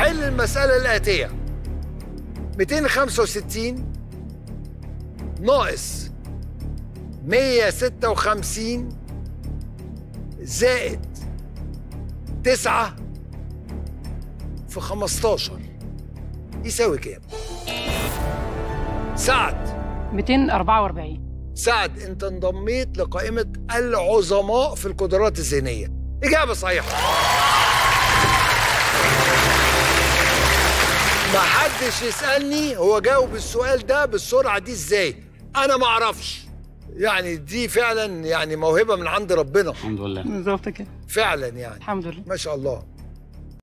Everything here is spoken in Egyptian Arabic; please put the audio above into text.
حل المسألة الآتية 265 ناقص 156 زائد 9 في 15 يساوي كام؟ سعد 244 سعد انت انضميت لقائمة العظماء في القدرات الذهنية إجابة صحيحة ما حدش يسألني هو جاوب السؤال ده بالسرعة دي ازاي أنا ما أعرفش يعني دي فعلا يعني موهبة من عند ربنا الحمد لله بالظبط كده فعلا يعني الحمد لله ما شاء الله